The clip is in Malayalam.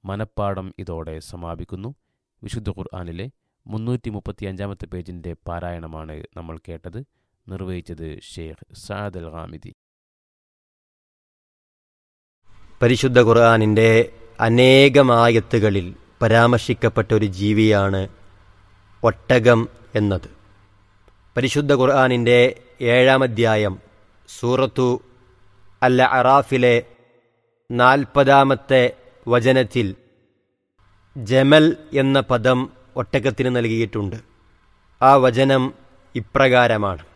മനപ്പാടം ഇതോടെ സമാപിക്കുന്നു വിശുദ്ധ ഖുർആാനിലെ മുന്നൂറ്റി മുപ്പത്തി അഞ്ചാമത്തെ പേജിൻ്റെ പാരായണമാണ് നമ്മൾ കേട്ടത് നിർവഹിച്ചത് ഷെയ്ഖ് സാദ് അൽ ഹാമിദി പരിശുദ്ധ ഖുർആാനിൻ്റെ അനേകമായത്തുകളിൽ പരാമർശിക്കപ്പെട്ട ഒരു ജീവിയാണ് ഒട്ടകം എന്നത് പരിശുദ്ധ ഖുർആാനിൻ്റെ ഏഴാം അധ്യായം സൂറത്തു അൽ അറാഫിലെ നാൽപ്പതാമത്തെ വചനത്തിൽ ജമൽ എന്ന പദം ഒട്ടകത്തിന് നൽകിയിട്ടുണ്ട് ആ വചനം ഇപ്രകാരമാണ്